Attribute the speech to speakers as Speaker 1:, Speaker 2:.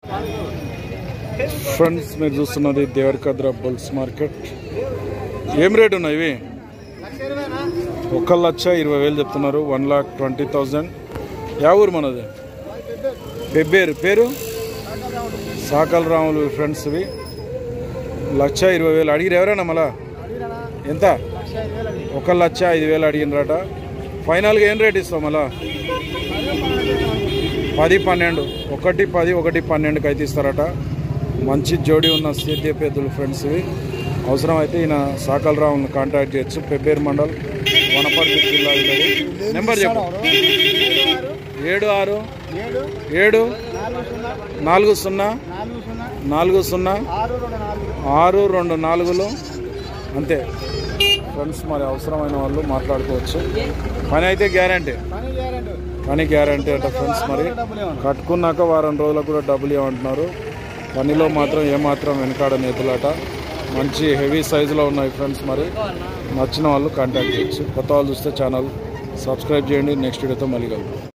Speaker 1: friends మీరు చూస్తున్నది Devarakadra bulls market ఏం రేట్ ఉన్నాయి ఇవి ఒక లక్ష ఇరవై వేలు చెప్తున్నారు one lakh twenty thousand yeah ఊరు మనది పెబ్బేరు పేరు సాకల్ రాములు ఫ్రెండ్స్ ఇవి లక్ష ఇరవై వేలు అడిగిరు ఎవరైనా మళ్ళా ఎంత ఒక లక్ష ఐదు వేలు అడిగినరట ఫైనల్గా ఏం రేట్ ఇస్తాం మళ్ళా పది పన్నెండు ఒకటి పది ఒకటి పన్నెండుకి అయితే ఇస్తారట మంచి జోడి ఉన్న సేద్య పెద్దలు ఫ్రెండ్స్ ఇవి అవసరం అయితే ఈయన సాకల్ రావుని కాంటాక్ట్ చేయొచ్చు పెబ్బేరు మండల్ వనపర్తి జిల్లా వీళ్ళది నెంబర్ చెప్పు ఏడు ఆరు
Speaker 2: ఏడు
Speaker 1: ఏడు
Speaker 2: నాలుగు సున్నా
Speaker 1: నాలుగు సున్నా
Speaker 2: నాలుగు సున్నా
Speaker 1: నాలుగు సున్నా
Speaker 2: ఆరు రెండు నాలుగు
Speaker 1: ఆరు రెండు నాలుగులు అంతే ఫ్రెండ్స్ మరి అవసరమైన వాళ్ళు మాట్లాడుకోవచ్చు పని అయితే గ్యారంటీ
Speaker 2: పని చేయాలండి
Speaker 1: పని గ్యారంటీ అట ఫ్రెండ్స్ మరి
Speaker 2: డబ్బులు ఏమన్నా
Speaker 1: కట్టుకున్నాక వారం రోజులకు కూడా డబ్బులు ఇవ్వమంటున్నారు పనిలో మాత్రం ఏమాత్రం వెనకాడ నేతులట మంచి హెవీ సైజులో ఉన్నాయి ఫ్రెండ్స్ మరి నచ్చిన వాళ్ళు కాంటాక్ట్ చేయొచ్చు కొత్త వాళ్ళు చూస్తే ఛానల్ సబ్స్క్రైబ్ చేయండి నెక్స్ట్ వీడియోతో మళ్ళీ కలుగుతాం